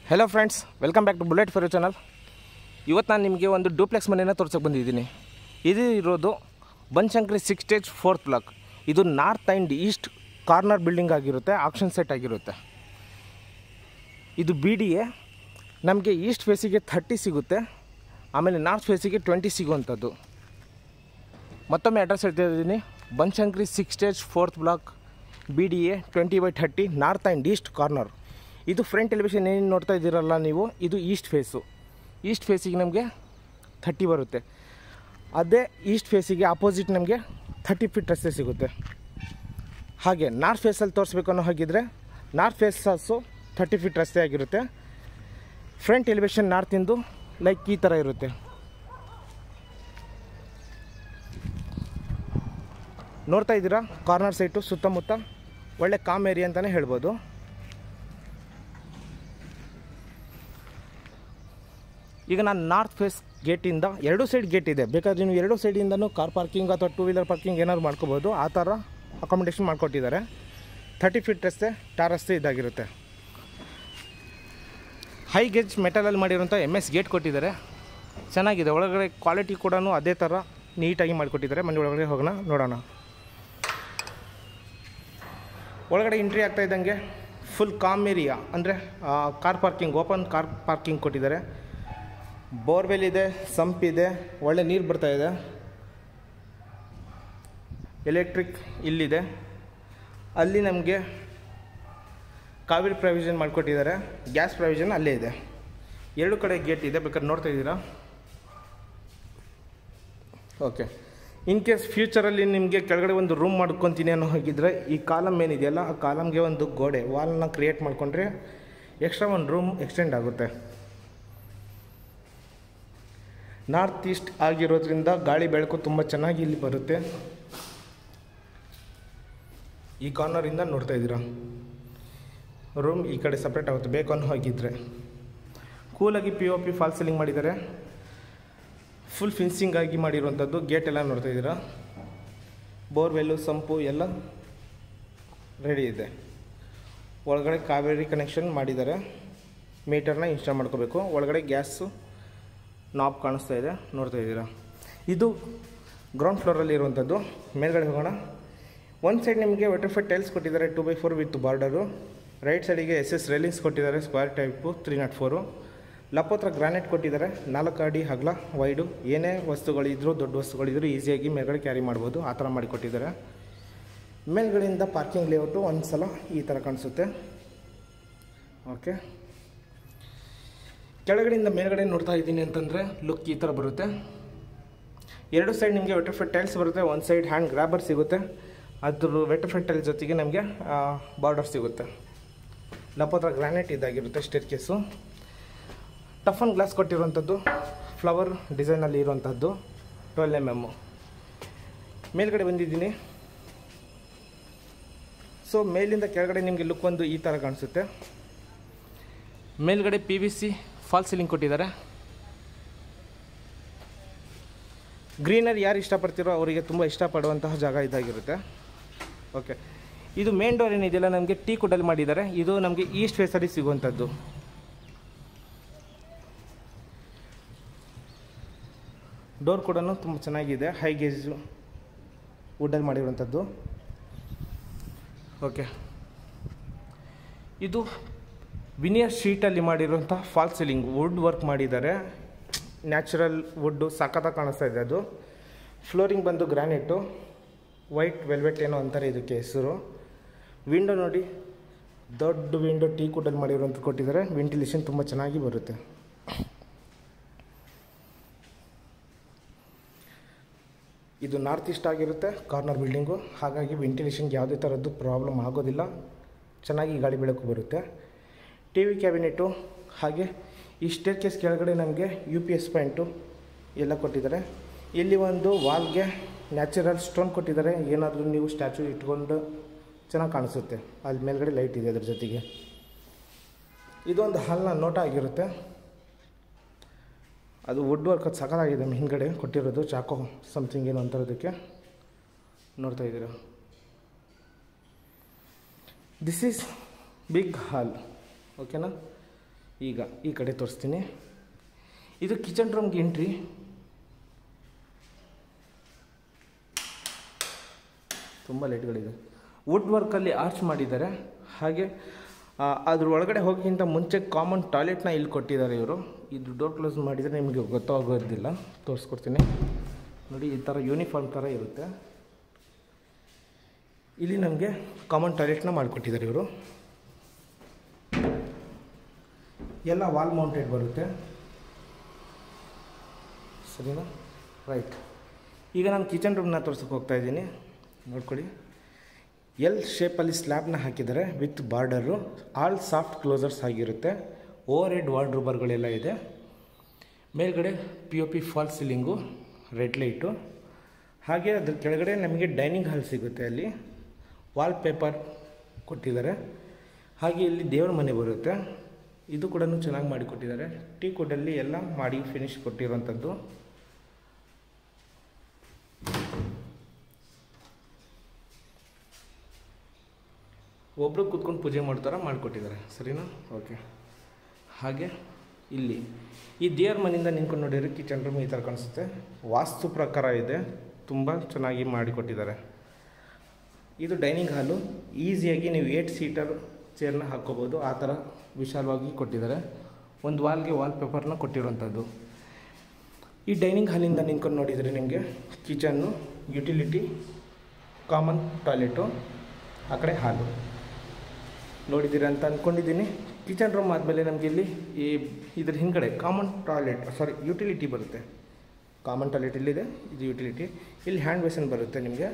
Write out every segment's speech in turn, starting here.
hello friends welcome back to bullet for channel ಇವತ್ತು ನಾನು ನಿಮಗೆ ಒಂದು ಡೂಪ್ಲೆಕ್ಸ್ ಮನೆಯನ್ನು ತೋರ್ಸೋಕೆ ಬಂದಿದ್ದೀನಿ ಇದು ಇರೋದು Banashankari six stage fourth block ಇದು north and east corner building ಆಗಿರುತ್ತೆ ಆಕ್ಷನ್ ಸೆಟ್ ಆಗಿರುತ್ತೆ ಇದು ಬಿ ಡಿ ಎ ನಮಗೆ ಈಸ್ಟ್ ಫೇಸಿಗೆ ಥರ್ಟಿ ಸಿಗುತ್ತೆ ಆಮೇಲೆ ನಾರ್ತ್ ಫೇಸಿಗೆ ಟ್ವೆಂಟಿ ಸಿಗುವಂಥದ್ದು ಮತ್ತೊಮ್ಮೆ ಅಡ್ರೆಸ್ ಹೇಳ್ತಾ ಇದ್ದೀನಿ Banashankari six stage fourth block B D A twenty by thirty north and east corner ಇದು ಫ್ರಂಟ್ ಟೆಲಿವಿಷನ್ ಏನು ನೋಡ್ತಾ ಇದ್ದೀರಲ್ಲ ನೀವು ಇದು ಈಸ್ಟ್ ಫೇಸು ಈಸ್ಟ್ ಫೇಸಿಗೆ ನಮಗೆ ಥರ್ಟಿ ಬರುತ್ತೆ ಅದೇ ಈಸ್ಟ್ ಫೇಸಿಗೆ ಅಪೋಸಿಟ್ ನಮಗೆ ಥರ್ಟಿ ಫೀಟ್ ರಸ್ತೆ ಸಿಗುತ್ತೆ ಹಾಗೆ ನಾರ್ತ್ ಫೇಸಲ್ಲಿ ತೋರಿಸ್ಬೇಕು ಅನ್ನೋ ಹಾಗಿದ್ರೆ north face also thirty feet ರಸ್ತೆ ಆಗಿರುತ್ತೆ ಫ್ರಂಟ್ ಎಲಿವೇಶನ್ ನಾರ್ತಿಂದು ಲೈಕ್ ಈ ಥರ ಇರುತ್ತೆ ನೋಡ್ತಾ ಇದ್ದೀರಾ ಕಾರ್ನರ್ ಸೈಟು ಸುತ್ತಮುತ್ತ ಒಳ್ಳೆ ಕಾಮ್ ಏರಿಯಾ ಅಂತಲೇ ಹೇಳ್ಬೋದು ಈಗ ನಾನು ನಾರ್ತ್ ಫೇಸ್ ಗೇಟಿಂದ ಎರಡು ಸೈಡ್ ಗೇಟ್ ಇದೆ ಬೇಕಾದ್ರೆ ನೀವು ಎರಡು ಸೈಡಿಂದನೂ ಕಾರ್ ಪಾರ್ಕಿಂಗ್ ಅಥವಾ ಟೂ ವೀಲರ್ ಪಾರ್ಕಿಂಗ್ ಏನಾದ್ರು ಮಾಡ್ಕೋಬೋದು ಆ ಥರ ಅಕಾಮಿಡೇಷನ್ ಮಾಡಿಕೊಟ್ಟಿದ್ದಾರೆ ಥರ್ಟಿ ಫೀಟ್ ರಸ್ತೆ ಟಾರ್ ರಸ್ತೆ ಇದಾಗಿರುತ್ತೆ ಹೈ ಗೇಜ್ ಮೆಟಲಲ್ಲಿ ಮಾಡಿರೋಂಥ ಎಮ್ ಎಸ್ ಗೇಟ್ ಕೊಟ್ಟಿದ್ದಾರೆ ಚೆನ್ನಾಗಿದೆ ಒಳಗಡೆ ಕ್ವಾಲಿಟಿ ಕೂಡ ಅದೇ ಥರ ನೀಟಾಗಿ ಮಾಡಿಕೊಟ್ಟಿದ್ದಾರೆ ಮನೆ ಒಳಗಡೆ ಹೋಗೋಣ ನೋಡೋಣ ಒಳಗಡೆ ಎಂಟ್ರಿ ಆಗ್ತಾ ಇದ್ದಂಗೆ ಫುಲ್ ಕಾಮ್ ಏರಿಯಾ ಅಂದರೆ car parking open car parking ಕೊಟ್ಟಿದ್ದಾರೆ ಬೋರ್ವೆಲ್ ಇದೆ ಸಂಪ್ ಇದೆ ಒಳ್ಳೆ ನೀರು ಬರ್ತಾ ಇದೆ ಎಲೆಕ್ಟ್ರಿಕ್ ಇಲ್ಲಿದೆ ಅಲ್ಲಿ ನಮಗೆ ಕಾವೇರಿ ಪ್ರಾವಿಷನ್ ಮಾಡಿಕೊಟ್ಟಿದ್ದಾರೆ ಗ್ಯಾಸ್ ಪ್ರಾವಿಷನ್ ಅಲ್ಲೇ ಇದೆ ಎರಡು ಕಡೆ ಗೇಟ್ ಇದೆ ಬೇಕಾದ್ರೆ ನೋಡ್ತಾ ಇದ್ದೀರಾ ಓಕೆ ಇನ್ ಕೇಸ್ ಫ್ಯೂಚರಲ್ಲಿ ನಿಮಗೆ ಕೆಳಗಡೆ ಒಂದು ರೂಮ್ ಮಾಡ್ಕೊತೀನಿ ಅನ್ನೋ ಹೋಗಿದ್ರೆ ಈ ಕಾಲಮ್ ಏನಿದೆಯಲ್ಲ ಆ ಕಾಲಮ್ಗೆ ಒಂದು ಗೋಡೆ ವಾಲ್ನ ಕ್ರಿಯೇಟ್ ಮಾಡಿಕೊಂಡ್ರೆ ಎಕ್ಸ್ಟ್ರಾ ಒಂದು ರೂಮ್ ಎಕ್ಸ್ಟೆಂಡ್ ಆಗುತ್ತೆ ನಾರ್ತ್ ಈಸ್ಟ್ ಆಗಿರೋದ್ರಿಂದ ಗಾಳಿ ಬೆಳಕು ತುಂಬ ಚೆನ್ನಾಗಿ ಇಲ್ಲಿ ಬರುತ್ತೆ ಈ ಕಾರ್ನರಿಂದ ನೋಡ್ತಾ ಇದ್ದೀರಾ ರೂಮ್ ಈ ಕಡೆ ಸಪ್ರೇಟ್ ಆಗುತ್ತೆ ಬೇಕು ಅನ್ನೋ ಹೋಗಿದ್ರೆ ಕೂಲಾಗಿ P O P fall ceiling ಮಾಡಿದ್ದಾರೆ ಫುಲ್ ಫಿನ್ಸಿಂಗ್ ಆಗಿ ಮಾಡಿರುವಂಥದ್ದು ಗೇಟ್ ಎಲ್ಲ ನೋಡ್ತಾ ಇದ್ದೀರಾ ಬೋರ್ವೆಲ್ಲು ಸಂಪು ಎಲ್ಲ ರೆಡಿ ಇದೆ ಒಳಗಡೆ ಕಾವೇರಿ ಕನೆಕ್ಷನ್ ಮಾಡಿದ್ದಾರೆ ಮೀಟರ್ನ ಇನ್ಸ್ಟಾಲ್ ಮಾಡ್ಕೋಬೇಕು ಒಳಗಡೆ ಗ್ಯಾಸು ನಾಬ್ ಕಾಣಿಸ್ತಾ ಇದೆ ನೋಡ್ತಾ ಇದ್ದೀರಾ ಇದು ಗ್ರೌಂಡ್ ಫ್ಲೋರಲ್ಲಿ ಇರುವಂಥದ್ದು ಮೇಲ್ಗಡೆ ಹೋಗೋಣ ಒಂದು ಸೈಡ್ ನಿಮಗೆ ವೆಟರ್ಫೈಡ್ ಟೈಲ್ಸ್ ಕೊಟ್ಟಿದ್ದಾರೆ two by four with border right ಸೈಡಿಗೆ ಎಸ್ ಎಸ್ ರೈಲಿಂಗ್ಸ್ ಕೊಟ್ಟಿದ್ದಾರೆ square type three not four ಲಪೋತ್ರ ಗ್ರಾನೈಟ್ ಕೊಟ್ಟಿದ್ದಾರೆ ನಾಲ್ಕು ಅಡಿ ಹಗಲ ವೈಡು ಏನೇ ವಸ್ತುಗಳಿದ್ರು ದೊಡ್ಡ ವಸ್ತುಗಳಿದ್ರು ಈಸಿಯಾಗಿ ಮೇಲ್ಗಡೆ ಕ್ಯಾರಿ ಮಾಡ್ಬೋದು ಆ ಥರ ಮಾಡಿಕೊಟ್ಟಿದ್ದಾರೆ ಮೇಲ್ಗಡೆಯಿಂದ ಪಾರ್ಕಿಂಗ್ ಲೇಔಟು ಒಂದು ಸಲ ಈ ಥರ ಕಾಣಿಸುತ್ತೆ ಓಕೆ ಕೆಳಗಡೆಯಿಂದ ಮೇಲ್ಗಡೆ ನೋಡ್ತಾ ಇದ್ದೀನಿ ಅಂತಂದರೆ ಲುಕ್ ಈ ಥರ ಬರುತ್ತೆ ಎರಡು ಸೈಡ್ ನಿಮಗೆ ವೆಟರ್ಫೆಟ್ ಟೈಲ್ಸ್ ಬರುತ್ತೆ ಒಂದು ಸೈಡ್ ಹ್ಯಾಂಡ್ ಗ್ರಾಬರ್ ಸಿಗುತ್ತೆ ಅದ್ರ ವೆಟರ್ಫೆಟ್ ಟೈಲ್ ಜೊತೆಗೆ ನಮಗೆ ಬಾರ್ಡರ್ ಸಿಗುತ್ತೆ ಲಪೋತ್ರ ಗ್ರಾನೈಟ್ ಇದಾಗಿರುತ್ತೆ ಸ್ಟೇರ್ ಕೇಸು ಟಫನ್ ಗ್ಲಾಸ್ ಕೊಟ್ಟಿರುವಂಥದ್ದು ಫ್ಲವರ್ ಡಿಸೈನಲ್ಲಿ ಇರುವಂಥದ್ದು ಟ್ವೆಲ್ ಎಮ್ ಎಮ್ಮು ಮೇಲ್ಗಡೆ ಬಂದಿದ್ದೀನಿ ಸೊ ಮೇಲಿಂದ ಕೆಳಗಡೆ ನಿಮಗೆ ಲುಕ್ ಒಂದು ಈ ಥರ ಕಾಣಿಸುತ್ತೆ ಮೇಲ್ಗಡೆ P V C fall ceiling ಕೊಟ್ಟಿದ್ದಾರೆ ಗ್ರೀನರಿ ಯಾರು ಇಷ್ಟಪಡ್ತೀರೋ ಅವರಿಗೆ ತುಂಬ ಇಷ್ಟಪಡುವಂತಹ ಜಾಗ ಇದಾಗಿರುತ್ತೆ ಓಕೆ ಇದು ಮೇನ್ ಡೋರ್ ಏನಿದೆಯಲ್ಲ ನಮಗೆ ಟೀ ಕುಡಲ್ಲಿ ಮಾಡಿದ್ದಾರೆ ಇದು ನಮಗೆ ಈಸ್ಟ್ ಫೇಸಲ್ಲಿ ಸಿಗುವಂಥದ್ದು ಡೋರ್ ಕೂಡ ತುಂಬ ಚೆನ್ನಾಗಿದೆ ಹೈ ಗೇಜು ವುಡ್ಡಲ್ಲಿ ಮಾಡಿರುವಂಥದ್ದು ಓಕೆ ಇದು ವಿನಿಯರ್ ಶೀಟಲ್ಲಿ ಮಾಡಿರುವಂಥ ಫಾಲ್ ಸೀಲಿಂಗ್ ವುಡ್ ವರ್ಕ್ ಮಾಡಿದ್ದಾರೆ ನ್ಯಾಚುರಲ್ ವುಡ್ಡು ಸಖತ್ತಾಗಿ ಕಾಣಿಸ್ತಾ ಇದೆ ಅದು ಫ್ಲೋರಿಂಗ್ ಬಂದು ಗ್ರಾನೈಟು ವೈಟ್ ವೆಲ್ವೆಟ್ ಏನೋ ಅಂತಾರೆ ಇದಕ್ಕೆ ಹೆಸರು ವಿಂಡೋ ನೋಡಿ ದೊಡ್ಡ ವಿಂಡೋ ಟೀ ಕುಡಲ್ಲಿ ಮಾಡಿರುವಂಥ ಕೊಟ್ಟಿದ್ದಾರೆ ವೆಂಟಿಲೇಷನ್ ತುಂಬ ಚೆನ್ನಾಗಿ ಬರುತ್ತೆ ಇದು ನಾರ್ತ್ ಈಸ್ಟ್ ಆಗಿರುತ್ತೆ ಕಾರ್ನರ್ ಬಿಲ್ಡಿಂಗು ಹಾಗಾಗಿ ವೆಂಟಿಲೇಷನ್ಗೆ ಯಾವುದೇ ಥರದ್ದು ಪ್ರಾಬ್ಲಮ್ ಆಗೋದಿಲ್ಲ ಚೆನ್ನಾಗಿ ಗಾಳಿ ಬೆಳಕು ಬರುತ್ತೆ ಟಿ ವಿ ಕ್ಯಾಬಿನೆಟು ಹಾಗೆ ಈ ಸ್ಟೇರ್ ಕೇಸ್ ಕೆಳಗಡೆ ನಮಗೆ ಯು ಪಿ ಎಸ್ ಪಾಯಿಂಟು ಎಲ್ಲ ಕೊಟ್ಟಿದ್ದಾರೆ ಇಲ್ಲಿ ಒಂದು ವಾಲ್ಗೆ ನ್ಯಾಚುರಲ್ ಸ್ಟೋನ್ ಕೊಟ್ಟಿದ್ದಾರೆ ಏನಾದರೂ ನೀವು ಸ್ಟ್ಯಾಚು ಇಟ್ಕೊಂಡು ಚೆನ್ನಾಗಿ ಕಾಣಿಸುತ್ತೆ ಅಲ್ಲಿ ಮೇಲ್ಗಡೆ ಲೈಟ್ ಇದೆ ಅದ್ರ ಜೊತೆಗೆ ಇದೊಂದು ಹಾಲ್ನ ನೋಟ ಆಗಿರುತ್ತೆ ಅದು ವುಡ್ ವರ್ಕ್ ಅದು ಸಖತ್ತಾಗಿದೆ ಹಿಂದ್ಗಡೆ ಕೊಟ್ಟಿರೋದು ಚಾಕೋ ಸಮಥಿಂಗ್ ಏನು ಅಂತಾರೋದಕ್ಕೆ ನೋಡ್ತಾ ಇದ್ದೀರಾ ದಿಸ್ ಈಸ್ ಬಿಗ್ ಹಾಲ್ ಓಕೆನಾ ಈಗ ಈ ಕಡೆ ತೋರಿಸ್ತೀನಿ ಇದು ಕಿಚನ್ ರೂಮ್ಗೆ ಎಂಟ್ರಿ ತುಂಬ ಲೈಟ್ಗಳಿದೆ ವುಡ್ ವರ್ಕಲ್ಲಿ ಆರ್ಚ್ ಮಾಡಿದ್ದಾರೆ ಹಾಗೆ ಆ, ಅದ್ರ ಒಳಗಡೆ ಹೋಗೋಕ್ಕಿಂತ ಮುಂಚೆ ಕಾಮನ್ ಟಾಯ್ಲೆಟ್ನ ಇಲ್ಲಿ ಕೊಟ್ಟಿದ್ದಾರೆ ಇವರು ಇದು ಡೋರ್ ಕ್ಲೋಸ್ ಮಾಡಿದರೆ ನಿಮಗೆ ಗೊತ್ತಾಗೋದಿಲ್ಲ ತೋರಿಸ್ಕೊಡ್ತೀನಿ ನೋಡಿ ಈ ಥರ ಯೂನಿಫಾರ್ಮ್ ಥರ ಇರುತ್ತೆ ಇಲ್ಲಿ ನಮಗೆ ಕಾಮನ್ ಟಾಯ್ಲೆಟ್ನ ಮಾಡಿಕೊಟ್ಟಿದ್ದಾರೆ ಇವರು ಎಲ್ಲ ವಾಲ್ ಮೌಂಟೆಡ್ ಬರುತ್ತೆ ಸರಿನಾ ರೈಟ್ ಈಗ ನಾನು ಕಿಚನ್ ರೂಮ್ನ ತೋರ್ಸಕ್ಕೆ ಹೋಗ್ತಾ ಇದ್ದೀನಿ ನೋಡ್ಕೊಳ್ಳಿ ಎಲ್ ಶೇಪಲ್ಲಿ ಸ್ಲ್ಯಾಬ್ನ ಹಾಕಿದ್ದಾರೆ with border all soft closers ಆಗಿರುತ್ತೆ ಓವರ್ ಹೆಡ್ ವಾರ್ಡ್ರೂಬರ್ಗಳೆಲ್ಲ ಇದೆ ಮೇಲ್ಗಡೆ P O P fall ceiling red light ಹಾಗೆ ಅದ್ರ ಕೆಳಗಡೆ ನಮಗೆ ಡೈನಿಂಗ್ ಹಾಲ್ ಸಿಗುತ್ತೆ ಅಲ್ಲಿ ವಾಲ್ ಪೇಪರ್ ಕೊಟ್ಟಿದ್ದಾರೆ ಹಾಗೆ ಇಲ್ಲಿ ದೇವರ ಮನೆ ಬರುತ್ತೆ ಇದು ಕೂಡ ಚೆನ್ನಾಗಿ ಮಾಡಿಕೊಟ್ಟಿದ್ದಾರೆ ಟೀ ಕುಡಲ್ಲಿ ಎಲ್ಲ ಮಾಡಿ ಫಿನಿಶ್ ಕೊಟ್ಟಿರೋಂಥದ್ದು ಒಬ್ಬರು ಕೂತ್ಕೊಂಡು ಪೂಜೆ ಮಾಡ್ತಾರ ಮಾಡಿಕೊಟ್ಟಿದ್ದಾರೆ ಸರಿನಾ ಓಕೆ ಹಾಗೆ ಇಲ್ಲಿ ಈ ದೇವ್ರ ಮನೆಯಿಂದ ನಿಂತ್ಕೊಂಡು ನೋಡಿದ್ರೆ ಕಿಚನ್ ರೂಮ್ ಈ ಥರ ಕಾಣಿಸುತ್ತೆ ವಾಸ್ತು ಪ್ರಕಾರ ಇದೆ ತುಂಬ ಚೆನ್ನಾಗಿ ಮಾಡಿಕೊಟ್ಟಿದ್ದಾರೆ ಇದು ಡೈನಿಂಗ್ ಹಾಲು ಈಸಿಯಾಗಿ ನೀವು ಏಟ್ ಸೀಟರ್ ಚೇರ್ನ ಹಾಕ್ಕೋಬೋದು ಆ ಥರ ವಿಶಾಲವಾಗಿ ಕೊಟ್ಟಿದ್ದಾರೆ ಒಂದು ವಾಲ್ಗೆ ವಾಲ್ ಪೇಪರ್ನ ಕೊಟ್ಟಿರುವಂಥದ್ದು ಈ ಡೈನಿಂಗ್ ಹಾಲಿಂದ ನಿಂತ್ಕೊಂಡು ನೋಡಿದರೆ ನಿಮಗೆ ಕಿಚನ್ನು ಯುಟಿಲಿಟಿ ಕಾಮನ್ ಟಾಯ್ಲೆಟು ಆ ಕಡೆ ಹಾಲು ನೋಡಿದ್ದೀರಾ ಅಂತ ಅಂದ್ಕೊಂಡಿದ್ದೀನಿ ಕಿಚನ್ ರೂಮ್ ಆದಮೇಲೆ ನಮಗೆ ಇಲ್ಲಿ ಈ ಇದ್ರ ಹಿಂದ್ಗಡೆ ಕಾಮನ್ ಟಾಯ್ಲೆಟ್ ಸಾರಿ ಯುಟಿಲಿಟಿ ಬರುತ್ತೆ ಕಾಮನ್ ಟಾಯ್ಲೆಟ್ ಇಲ್ಲಿದೆ ಇದು ಯುಟಿಲಿಟಿ ಇಲ್ಲಿ ಹ್ಯಾಂಡ್ ಬೇಸನ್ ಬರುತ್ತೆ ನಿಮಗೆ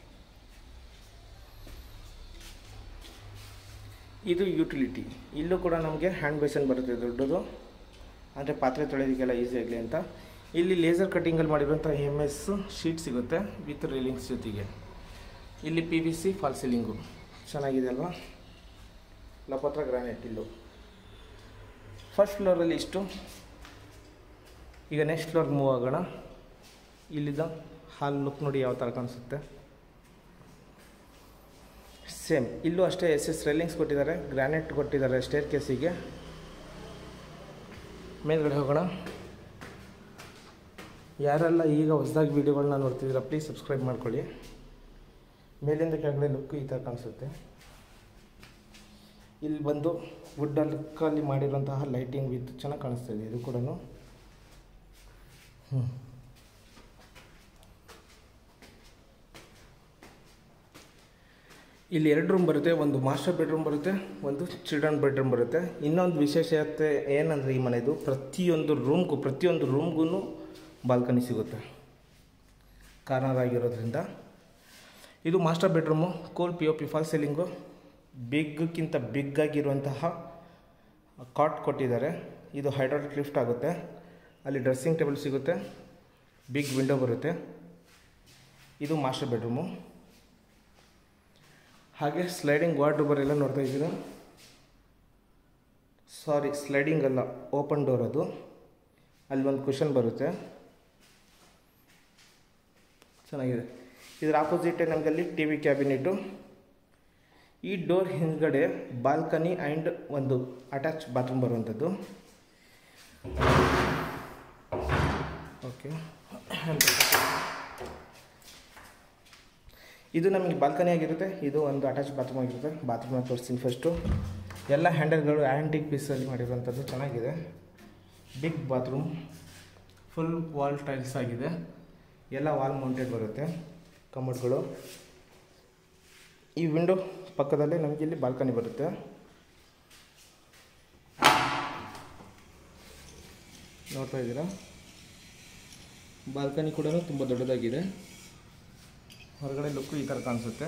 ಇದು ಯುಟಿಲಿಟಿ ಇಲ್ಲೂ ಕೂಡ ನಮಗೆ ಹ್ಯಾಂಡ್ ಬೇಸನ್ ಬರುತ್ತೆ ದೊಡ್ಡದು ಅಂದರೆ ಪಾತ್ರೆ ತೊಳೆಯೋದಕ್ಕೆಲ್ಲ ಈಸಿ ಆಗಲಿ ಅಂತ ಇಲ್ಲಿ ಲೇಸರ್ ಕಟ್ಟಿಂಗಲ್ಲಿ ಮಾಡಿರುವಂಥ ಎಮ್ ಎಸ್ ಶೀಟ್ ಸಿಗುತ್ತೆ ವಿತ್ ರೀಲಿಂಗ್ಸ್ ಜೊತೆಗೆ ಇಲ್ಲಿ P V C fall ceiling ಚೆನ್ನಾಗಿದೆ ಅಲ್ವಾ ಲಪತ್ರ ಗ್ರಾನೈಟ್ ಇಲ್ಲು ಫಸ್ಟ್ ಫ್ಲೋರಲ್ಲಿ ಇಷ್ಟು ಈಗ ನೆಕ್ಸ್ಟ್ ಫ್ಲೋರ್ಗೆ ಮೂವ್ ಆಗೋಣ ಇಲ್ಲಿದ್ದ ಹಾಲ್ ಲುಕ್ ನೋಡಿ ಯಾವ ಥರ ಕಾಣಿಸುತ್ತೆ ಸೇಮ್ ಇಲ್ಲೂ ಅಷ್ಟೇ ಎಸ್ ಎಸ್ ರೈಲಿಂಗ್ಸ್ ಕೊಟ್ಟಿದ್ದಾರೆ ಗ್ರಾನೈಟ್ ಕೊಟ್ಟಿದ್ದಾರೆ ಸ್ಟೇರ್ ಕೇಸಿಗೆ ಮೇಲ್ಗಡೆ ಹೋಗೋಣ ಯಾರೆಲ್ಲ ಈಗ ಹೊಸದಾಗಿ ವೀಡಿಯೋಗಳನ್ನ ನೋಡ್ತಿದ್ದೀರಾ ಪ್ಲೀಸ್ ಸಬ್ಸ್ಕ್ರೈಬ್ ಮಾಡ್ಕೊಳ್ಳಿ ಮೇಲಿಂದ ಕೆಳಗಡೆ ಲುಕ್ ಈ ಥರ ಕಾಣಿಸುತ್ತೆ ಇಲ್ಲಿ ಬಂದು ವುಡ್ ಲುಕ್ಕಲ್ಲಿ ಮಾಡಿರುವಂತಹ ಲೈಟಿಂಗ್ ವಿತ್ ಚೆನ್ನಾಗಿ ಕಾಣಿಸ್ತಾ ಇದೆ ಇದು ಕೂಡ ಹ್ಞೂ ಇಲ್ಲಿ ಎರಡು ರೂಮ್ ಬರುತ್ತೆ ಒಂದು ಮಾಸ್ಟರ್ ಬೆಡ್ರೂಮ್ ಬರುತ್ತೆ ಒಂದು ಚಿಲ್ಡ್ರನ್ ಬೆಡ್ರೂಮ್ ಬರುತ್ತೆ ಇನ್ನೊಂದು ವಿಶೇಷತೆ ಏನಂದರೆ ಈ ಮನೆದು ಪ್ರತಿಯೊಂದು ರೂಮ್ಗೂ ಪ್ರತಿಯೊಂದು ರೂಮ್ಗೂ ಬಾಲ್ಕನಿ ಸಿಗುತ್ತೆ ಕಾರ್ನರ್ ಆಗಿರೋದ್ರಿಂದ ಇದು master bedroom cool P O P fall ceiling ಬಿಗ್ಗಿಂತ ಬಿಗ್ ಆಗಿರುವಂತಹ ಕಾಟ್ ಕೊಟ್ಟಿದ್ದಾರೆ ಇದು ಹೈಡ್ರಾಲಿಕ್ ಲಿಫ್ಟ್ ಆಗುತ್ತೆ ಅಲ್ಲಿ ಡ್ರೆಸ್ಸಿಂಗ್ ಟೇಬಲ್ ಸಿಗುತ್ತೆ ಬಿಗ್ ವಿಂಡೋ ಬರುತ್ತೆ ಇದು ಮಾಸ್ಟರ್ ಬೆಡ್ರೂಮು ಹಾಗೆ ಸ್ಲೈಡಿಂಗ್ ವಾರ್ಡ್ರೋಬರ್ ಎಲ್ಲ ನೋಡ್ತಾ ಇದ್ದೀರಾ ಸಾರಿ ಸ್ಲೈಡಿಂಗ್ ಅಲ್ಲ ಓಪನ್ ಡೋರ್ ಅದು ಅಲ್ಲಿ ಒಂದು ಕುಷನ್ ಬರುತ್ತೆ ಚೆನ್ನಾಗಿದೆ ಇದರ ಆಪೋಸಿಟೇ ನಮಗೆ ಅಲ್ಲಿ ಟಿ ವಿ ಕ್ಯಾಬಿನೆಟು ಈ ಡೋರ್ ಹಿಂದ್ಗಡೆ ಬಾಲ್ಕನಿ ಆ್ಯಂಡ್ ಒಂದು ಅಟ್ಯಾಚ್ ಬಾತ್ರೂಮ್ ಬರುವಂಥದ್ದು ಓಕೆ ಇದು ನಮಗೆ ಬಾಲ್ಕನಿ ಆಗಿರುತ್ತೆ ಇದು ಒಂದು ಅಟ್ಯಾಚ್ ಬಾತ್ರೂಮ್ ಆಗಿರುತ್ತೆ ಬಾತ್ರೂಮ್ನ ತೋರಿಸ್ತೀನಿ ಫಸ್ಟು ಎಲ್ಲ ಹ್ಯಾಂಡಲ್ಗಳು ಆ್ಯಂಟಿಕ್ ಪೀಸಲ್ಲಿ ಮಾಡಿರುವಂಥದ್ದು ಚೆನ್ನಾಗಿದೆ big bathroom full wall tiles ಆಗಿದೆ ಎಲ್ಲ ವಾಲ್ ಮೌಂಟೆಡ್ ಬರುತ್ತೆ ಕಮೋಡ್ಗಳು ಈ ವಿಂಡೋ ಪಕ್ಕದಲ್ಲೇ ನಮಗೆ ಇಲ್ಲಿ ಬಾಲ್ಕನಿ ಬರುತ್ತೆ ನೋಡ್ತಾ ಇದ್ದೀರಾ ಬಾಲ್ಕನಿ ಕೂಡ ತುಂಬ ದೊಡ್ಡದಾಗಿದೆ ಹೊರಗಡೆ ಲುಕ್ಕು ಈ ಥರ ಕಾಣಿಸುತ್ತೆ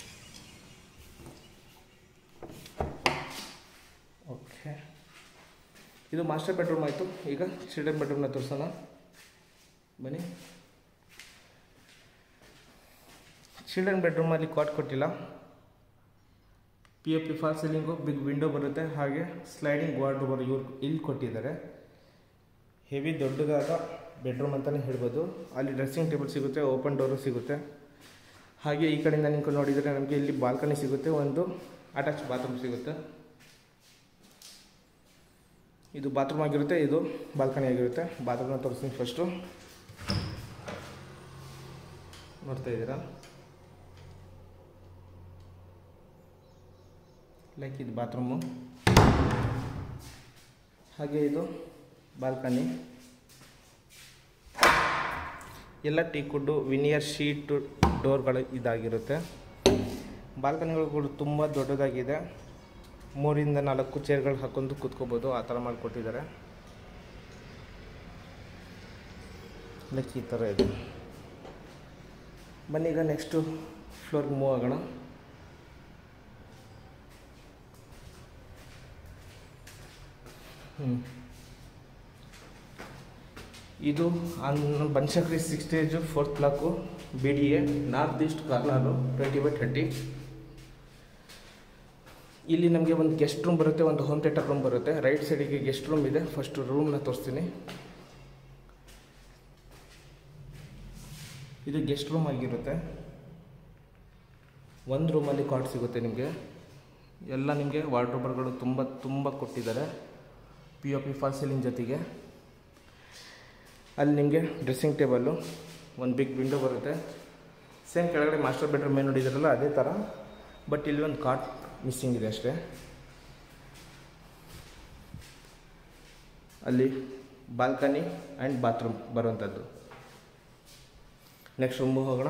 ಓಕೆ ಇದು ಮಾಸ್ಟರ್ ಬೆಡ್ರೂಮ್ ಆಯಿತು ಈಗ ಚಿಲ್ಡ್ರನ್ ಬೆಡ್ರೂಮ್ನ ತೋರಿಸೋಣ ಬನ್ನಿ ಚಿಲ್ಡ್ರನ್ ಬೆಡ್ರೂಮಲ್ಲಿ ಕಾಟ್ ಕೊಟ್ಟಿಲ್ಲ P F P fall ceiling big window ಬರುತ್ತೆ ಹಾಗೆ ಸ್ಲೈಡಿಂಗ್ ವಾರ್ಡ್ರೋಬರ್ ಇವ್ರು ಇಲ್ಲಿ ಕೊಟ್ಟಿದ್ದಾರೆ ಹೆವಿ ದೊಡ್ಡದಾದ ಬೆಡ್ರೂಮ್ ಅಂತಲೇ ಹೇಳ್ಬೋದು ಅಲ್ಲಿ ಡ್ರೆಸ್ಸಿಂಗ್ ಟೇಬಲ್ ಸಿಗುತ್ತೆ ಓಪನ್ ಡೋರು ಸಿಗುತ್ತೆ ಹಾಗೆ ಈ ಕಡೆಯಿಂದ ನಿಂತ್ಕೊಂಡು ನೋಡಿದರೆ ನಮಗೆ ಇಲ್ಲಿ ಬಾಲ್ಕನಿ ಸಿಗುತ್ತೆ ಒಂದು ಅಟ್ಯಾಚ್ ಬಾತ್ರೂಮ್ ಸಿಗುತ್ತೆ ಇದು ಬಾತ್ರೂಮ್ ಆಗಿರುತ್ತೆ ಇದು ಬಾಲ್ಕನಿ ಆಗಿರುತ್ತೆ ಬಾತ್ರೂಮ್ನ ತೋರಿಸ್ತೀನಿ ಫಸ್ಟು ನೋಡ್ತಾ ಇದ್ದೀರಾ ಲೈಕ್ ಇದು ಬಾತ್ರೂಮು ಹಾಗೆ ಇದು ಬಾಲ್ಕನಿ ಎಲ್ಲ ಟೀ ಕುಡ್ಡು ವಿನಿಯರ್ ಶೀಟ್ ಡೋರ್ಗಳು ಇದಾಗಿರುತ್ತೆ ಬಾಲ್ಕನಿಗಳು ಕೂಡ ತುಂಬ ದೊಡ್ಡದಾಗಿದೆ ಮೂರಿಂದ ನಾಲ್ಕು ಚೇರ್ಗಳು ಹಾಕೊಂಡು ಕೂತ್ಕೋಬೋದು ಆ ಥರ ಮಾಡಿಕೊಟ್ಟಿದ್ದಾರೆ ಲೈಕ್ ಈ ಥರ ಇದೆ ಬನ್ನಿ ಈಗ ನೆಕ್ಸ್ಟು ಫ್ಲೋರ್ಗೆ ಮೂವ್ ಆಗೋಣ ಹ್ಞೂ ಇದು ಅನ್ Banashankari six stage fourth block B D A north east corner twenty by thirty ಇಲ್ಲಿ ನಮಗೆ ಒಂದು ಗೆಸ್ಟ್ ರೂಮ್ ಬರುತ್ತೆ ಒಂದು ಹೋಮ್ ಥಿಯೇಟರ್ ರೂಮ್ ಬರುತ್ತೆ ರೈಟ್ ಸೈಡಿಗೆ ಗೆಸ್ಟ್ ರೂಮ್ ಇದೆ ಫಸ್ಟ್ ರೂಮ್ನ ತೋರಿಸ್ತೀನಿ ಇದು ಗೆಸ್ಟ್ ರೂಮ್ ಆಗಿರುತ್ತೆ ಒಂದು ರೂಮಲ್ಲಿ ಕಾಟ್ ಸಿಗುತ್ತೆ ನಿಮಗೆ ಎಲ್ಲ ನಿಮಗೆ ವಾರ್ಡ್ರೋಬರ್ಗಳು ತುಂಬ ತುಂಬ ಕೊಟ್ಟಿದ್ದಾರೆ P O P fall ceiling ಜೊತೆಗೆ ಅಲ್ಲಿ ನಿಮಗೆ ಡ್ರೆಸ್ಸಿಂಗ್ ಟೇಬಲ್ಲು ಒಂದು ಬಿಗ್ ವಿಂಡೋ ಬರುತ್ತೆ ಸೇಮ್ ಕೆಳಗಡೆ ಮಾಸ್ಟರ್ ಬೆಡ್ರೂಮ್ ಏನು ನೋಡಿದ್ರಲ್ಲ ಅದೇ ಥರ ಬಟ್ ಇಲ್ಲಿ ಒಂದು ಕಾಟ್ ಮಿಸ್ಸಿಂಗ್ ಇದೆ ಅಷ್ಟೇ ಅಲ್ಲಿ ಬಾಲ್ಕನಿ ಆ್ಯಂಡ್ ಬಾತ್ರೂಮ್ ಬರುವಂಥದ್ದು ನೆಕ್ಸ್ಟ್ ರೂಮು ಹೋಗೋಣ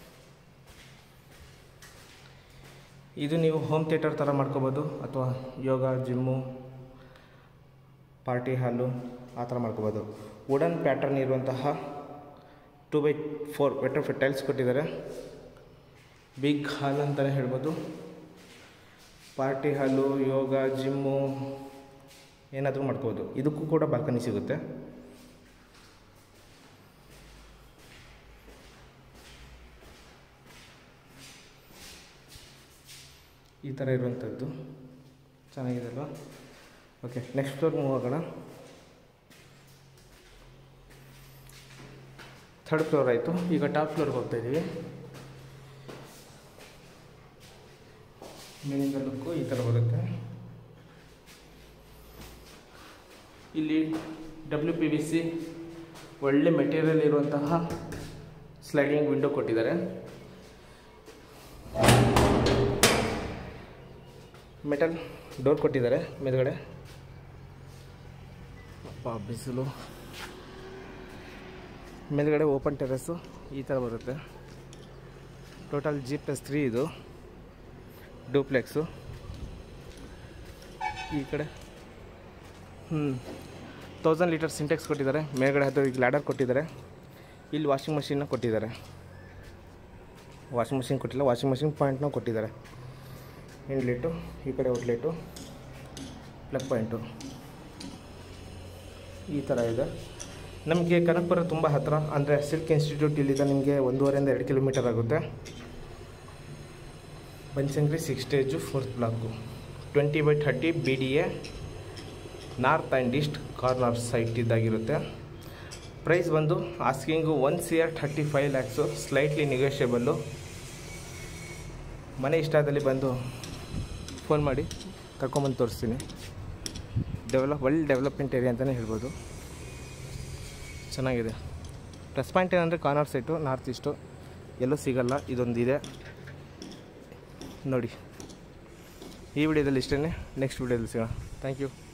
ಇದು ನೀವು ಹೋಮ್ ಥಿಯೇಟರ್ ಥರ ಮಾಡ್ಕೋಬೋದು ಅಥವಾ ಯೋಗ ಜಿಮ್ಮು ಪಾರ್ಟಿ ಹಾಲು ಆ ಥರ ಮಾಡ್ಕೋಬೋದು ವುಡನ್ ಪ್ಯಾಟರ್ನ್ ಇರುವಂತಹ two by four vitrified tiles ಕೊಟ್ಟಿದ್ದಾರೆ ಬಿಗ್ ಹಾಲ್ ಅಂತಲೇ ಹೇಳ್ಬೋದು ಪಾರ್ಟಿ ಹಾಲು ಯೋಗ ಜಿಮ್ಮು ಏನಾದರೂ ಮಾಡ್ಕೋಬೋದು ಇದಕ್ಕೂ ಕೂಡ ಬಾಲ್ಕನಿ ಸಿಗುತ್ತೆ ಈ ಥರ ಇರುವಂಥದ್ದು ಚೆನ್ನಾಗಿದೆ ಅಲ್ವಾ ಓಕೆ ನೆಕ್ಸ್ಟ್ ಫ್ಲೋರ್ ಮೂವ್ ಆಗೋಣ ಥರ್ಡ್ ಫ್ಲೋರ್ ಆಯಿತು ಈಗ ಟಾಪ್ ಫ್ಲೋರ್ಗೆ ಹೋಗ್ತಾ ಇದ್ದೀವಿ ಮೇಲಿಂದ ಲುಕ್ಕು ಈ ಥರ ಬರುತ್ತೆ ಇಲ್ಲಿ ಡಬ್ಲ್ಯೂ ಪಿ ವಿ ಸಿ ಒಳ್ಳೆ ಮೆಟೀರಿಯಲ್ ಇರುವಂತಹ ಸ್ಲೈಡಿಂಗ್ ವಿಂಡೋ ಕೊಟ್ಟಿದ್ದಾರೆ ಮೆಟಲ್ ಡೋರ್ ಕೊಟ್ಟಿದ್ದಾರೆ ಮೇಲ್ಗಡೆ ಅಪ್ಪ ಬಿಸಿಲು ಮೇಲ್ಗಡೆ ಓಪನ್ ಟೆರೆಸ್ಸು ಈ ಥರ ಬರುತ್ತೆ ಟೋಟಲ್ ಜಿ ಪ್ಲಸ್ ತ್ರೀ ಇದು ಡೂಪ್ಲೆಕ್ಸು ಈ ಕಡೆ ಹ್ಞೂ ತೌಸಂಡ್ ಲೀಟರ್ ಸಿಂಟೆಕ್ಸ್ ಕೊಟ್ಟಿದ್ದಾರೆ ಮೇಲ್ಗಡೆ ಹತ್ತು ಈಗ ಲ್ಯಾಡರ್ ಕೊಟ್ಟಿದ್ದಾರೆ ಇಲ್ಲಿ ವಾಷಿಂಗ್ ಮಷಿನ್ನ ಕೊಟ್ಟಿದ್ದಾರೆ ವಾಷಿಂಗ್ ಮಷಿನ್ ಕೊಟ್ಟಿಲ್ಲ ವಾಷಿಂಗ್ ಮಷಿನ್ ಪಾಯಿಂಟ್ನ ಕೊಟ್ಟಿದ್ದಾರೆ ಇನ್ಲೆಟು ಈ ಕಡೆ ಔಟ್ಲೆಟು ಪ್ಲಗ್ ಪಾಯಿಂಟು ಈ ಥರ ಇದೆ ನಮಗೆ ಕನಕಪುರ ತುಂಬ ಹತ್ತಿರ ಅಂದರೆ ಸಿಲ್ಕ್ ಇನ್ಸ್ಟಿಟ್ಯೂಟ್ ಇಲ್ಲಿಂದ ನಿಮಗೆ ಒಂದೂವರೆಯಿಂದ ಎರಡು ಕಿಲೋಮೀಟರ್ ಆಗುತ್ತೆ Banashankari six stage fourth block twenty by thirty B D A north and east corner site ಇದ್ದಾಗಿರುತ್ತೆ ಪ್ರೈಸ್ ಬಂದು asking one C R thirty five lakhs slightly negotiable ಮನೆ ಇಷ್ಟ ಆದಲ್ಲಿ ಬಂದು ಫೋನ್ ಮಾಡಿ ಕರ್ಕೊಂಬಂದು ತೋರಿಸ್ತೀನಿ ಡೆವಲಪ್ ಒಳ್ಳೆ ಡೆವಲಪ್ಮೆಂಟ್ ಏರಿಯಾ ಅಂತಲೇ ಹೇಳ್ಬೋದು ಚೆನ್ನಾಗಿದೆ ಪ್ಲಸ್ ಪಾಯಿಂಟ್ ಏನಂದರೆ ಕಾರ್ನರ್ ಸೈಟು ನಾರ್ತ್ ಈಸ್ಟು ಎಲ್ಲೂ ಸಿಗಲ್ಲ ಇದೊಂದಿದೆ ನೋಡಿ ಈ ವಿಡಿಯೋದಲ್ಲಿ ಇಷ್ಟೇ ನೆಕ್ಸ್ಟ್ ವಿಡಿಯೋದಲ್ಲಿ ಸಿಗೋಣ ಥ್ಯಾಂಕ್ ಯು